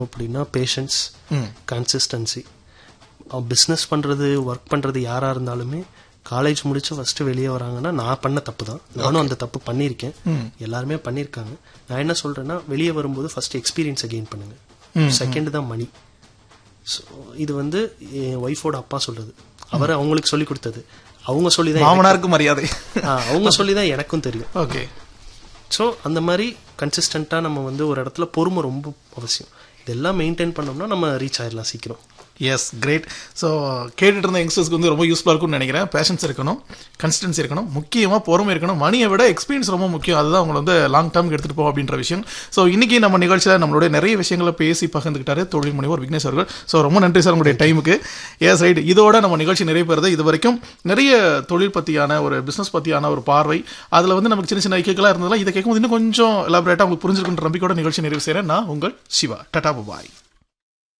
அப்படின்னா patience consistency business பண்ணுறது work பண்ணுறது யாராக இருந்தாலுமே காலேஜ் முடிச்சு ஃபர்ஸ்ட் வெளியே வராங்கன்னா நான் பண்ண தப்பு தான் நானும் அந்த தப்பு பண்ணியிருக்கேன் எல்லாருமே பண்ணியிருக்காங்க நான் என்ன சொல்றேன்னா வெளியே வரும்போது ஃபர்ஸ்ட் எக்ஸ்பீரியன்ஸை கெயின் பண்ணுங்க செகண்ட் தான் மணி ஸோ இது வந்து என் ஒய்ஃபோட அப்பா சொல்றது அவர் அவங்களுக்கு சொல்லி கொடுத்தது அவங்க சொல்லி தான் மாமனாருக்கு மரியாதை அவங்க சொல்லி தான் எனக்கும் தெரியும் ஓகே ஸோ அந்த மாதிரி கன்சிஸ்டண்ட்டாக நம்ம வந்து ஒரு இடத்துல பொறுமை ரொம்ப அவசியம் இதெல்லாம் மெயின்டைன் பண்ணோம்னா நம்ம ரீச் ஆயிடலாம் சீக்கிரம் எஸ் கிரேட் ஸோ கேட்டுட்டு இருந்த யங்ஸ்டர்ஸ்க்கு வந்து ரொம்ப யூஸ்ஃபுல்லாக இருக்கும்னு நினைக்கிறேன் பேஷன்ஸ் இருக்கணும் கன்சிஸ்டன்சி இருக்கணும் முக்கியமாக பொறுமை இருக்கணும் மணியை விட எக்ஸ்பீரியன்ஸ் ரொம்ப முக்கியம் அதுதான் உங்களை வந்து லாங் டேர்ம் எடுத்துகிட்டு போகும் அப்படின்ற விஷயம் ஸோ இன்னைக்கு நம்ம நிகழ்ச்சியில் நம்மளுடைய நிறைய விஷயங்களை பேசி பகிர்ந்துக்கிட்டாரு தொழில் முனைவோர் விக்னேஷ் அவர்கள் ஸோ ரொம்ப நன்றி சார் உங்களுடைய டைமுக்கு எஸ் ரைட் இதோட நம்ம நிகழ்ச்சி நிறைவு பெறுது இது வரைக்கும் நிறைய தொழில் பற்றியான ஒரு பிஸ்னஸ் பற்றியான ஒரு பார்வை அதில் வந்து நமக்கு சின்ன சின்ன ஐக்கியங்களாக இருந்ததுலாம் இதை கேட்கும்போது இன்னும் கொஞ்சம் எலாபரேட்டாக உங்களுக்கு புரிஞ்சிருக்குன்ற நம்பிக்கையோட நிகழ்ச்சி நிறைவு செய்கிறேன் நான் உங்கள் சிவா டட்டா பாய்